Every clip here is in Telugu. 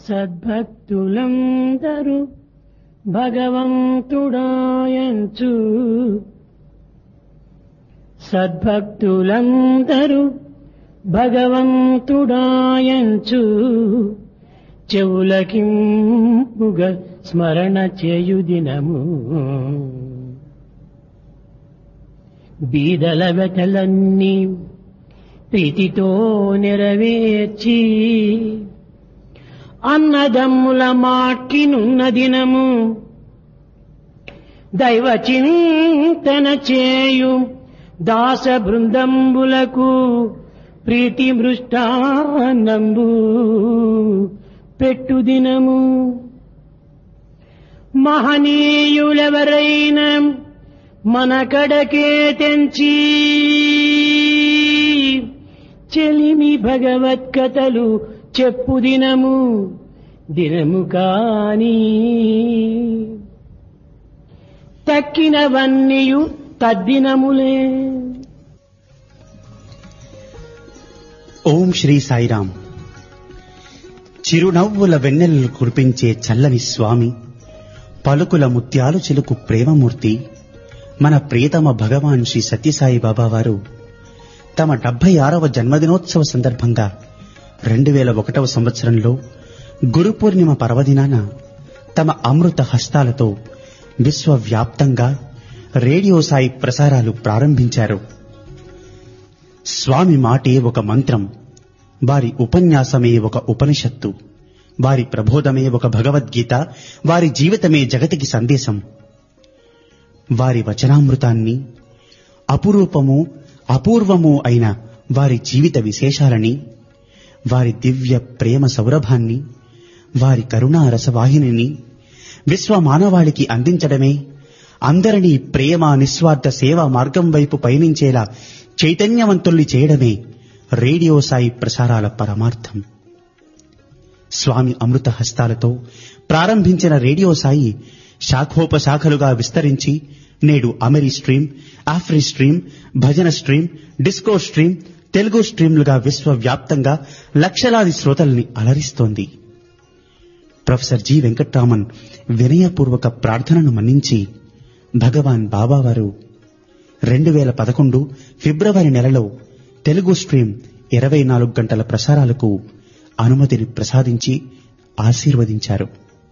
సద్భక్తులందరూ భగవంతుడాయంచు సద్భక్తులందరూ భగవంతుడాయంచు చెవులకింపుగ స్మరణ చేయు దినము బీదల వెతలన్నీ ప్రీతితో నెరవేర్చి అన్నదమ్ముల మాట్కినున్న దినము దైవ చింతన చేయు దాస బృందంబులకు ప్రీతి మృష్టాన్నంబు పెట్టు దినము మహనీయులెవరైనా మన కడకే తెంచి చెలిమి భగవత్కథలు చెప్పు దినము దినము కాని తక్కినవన్నీయు తద్దినములే ఓం శ్రీ సాయిరాం చిరునవ్వుల వెన్నెలలు కురిపించే చల్లని స్వామి పలుకుల ముత్యాలు చిలుకు ప్రేమమూర్తి మన ప్రియతమ భగవాన్ శ్రీ సత్యసాయి బాబా వారు తమ డెబ్బై ఆరవ జన్మదినోత్సవ సందర్భంగా రెండు వేల ఒకటవ సంవత్సరంలో గురు పూర్ణిమ పర్వదినాన తమ అమృత హస్తాలతో విశ్వవ్యాప్తంగా రేడియో సాయి ప్రసారాలు ప్రారంభించారు స్వామి మాటే ఒక మంత్రం వారి ఉపన్యాసమే ఒక ఉపనిషత్తు వారి ప్రబోధమే ఒక భగవద్గీత వారి జీవితమే జగతికి సందేశం వారి వచనామృతాన్ని అపురూపము అపూర్వము అయిన వారి జీవిత విశేషాలని వారి దివ్య ప్రేమ సౌరభాన్ని వారి కరుణా రసవాహినిని విశ్వ మానవాళికి అందించడమే అందరినీ ప్రేమ నిస్వార్థ సేవా మార్గం వైపు పయనించేలా చైతన్యవంతుల్ని చేయడమే రేడియో సాయి ప్రసారాల పరమార్థం స్వామి అమృత హస్తాలతో ప్రారంభించిన రేడియో సాయి శాఖోపశాఖలుగా విస్తరించి నేడు Ameri stream Afri stream bhajan stream disco stream Telugu స్ట్రీమ్లుగా విశ్వవ్యాప్తంగా లక్షలాది శ్రోతల్ని అలరిస్తోంది ప్రొఫెసర్ జి వెంకట్రామన్ వినయపూర్వక ప్రార్థనను మన్నించి భగవాన్ బాబావారు రెండు వేల పదకొండు ఫిబ్రవరి నెలలో తెలుగు స్ట్రీమ్ ఇరవై నాలుగు గంటల ప్రసారాలకు అనుమతిని ప్రసాదించి ఆశీర్వదించారు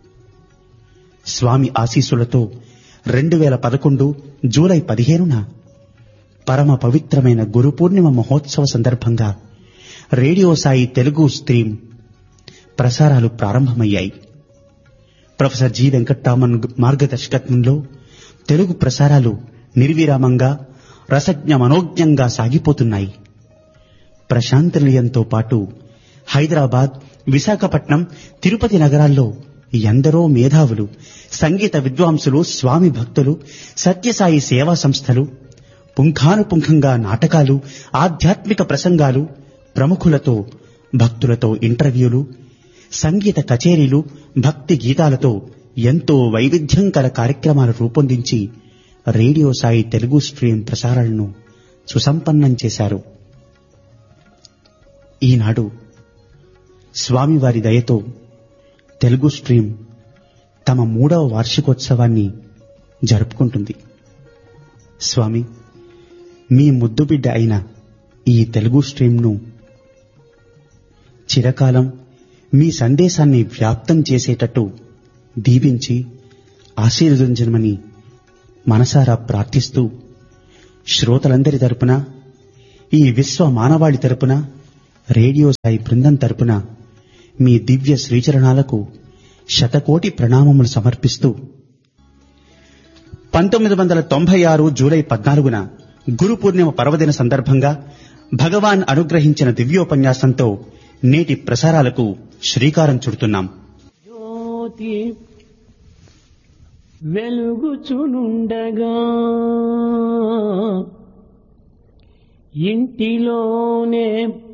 స్వామి ఆశీస్సులతో రెండు వేల పదకొండు జూలై పదిహేనున పరమ పవిత్రమైన గురు పూర్ణిమ మహోత్సవ సందర్భంగా రేడియో సాయి తెలుగు స్ట్రీమ్ ప్రసారాలు ప్రారంభమయ్యాయి ప్రొఫెసర్ జి వెంకట్రామన్ మార్గదర్శకత్వంలో తెలుగు ప్రసారాలు నిర్విరామంగా రసజ్ఞ మనోజ్ఞంగా సాగిపోతున్నాయి ప్రశాంత నిలయంతో పాటు హైదరాబాద్ విశాఖపట్నం తిరుపతి నగరాల్లో ఎందరో మేధావులు సంగీత విద్వాంసులు స్వామి భక్తులు సత్యసాయి సేవా సంస్థలు పుంఖానుపుంఖంగా నాటకాలు ఆధ్యాత్మిక ప్రసంగాలు ప్రముఖులతో భక్తులతో ఇంటర్వ్యూలు సంగీత కచేరీలు భక్తి గీతాలతో ఎంతో వైవిధ్యం కల కార్యక్రమాలు రూపొందించి రేడియో సాయి తెలుగు స్ట్రీమ్ ప్రసారాలను సుసంపన్నం చేశారు ఈనాడు స్వామివారి దయతో తెలుగు స్ట్రీమ్ తమ మూడవ వార్షికోత్సవాన్ని జరుపుకుంటుంది స్వామి మీ ముద్దుబిడ్డ అయిన ఈ తెలుగు స్ట్రీమ్ను చిరకాలం మీ సందేశాన్ని వ్యాప్తం చేసేటట్టు దీవించి ఆశీర్వదించమని మనసారా ప్రార్థిస్తూ శ్రోతలందరి తరపున ఈ విశ్వ మానవాళి తరపున రేడియో సాయి బృందం తరపున మీ దివ్య శ్రీచరణాలకు శతకోటి ప్రణామములు సమర్పిస్తూ పంతొమ్మిది వందల తొంభై ఆరు జూలై పద్నాలుగున గురు పూర్ణిమ పర్వదిన సందర్భంగా భగవాన్ అనుగ్రహించిన దివ్యోపన్యాసంతో నేటి ప్రసారాలకు శ్రీకారం చుడుతున్నాం జ్యోతి వెలుగుచునుండగా ఇంటిలోనే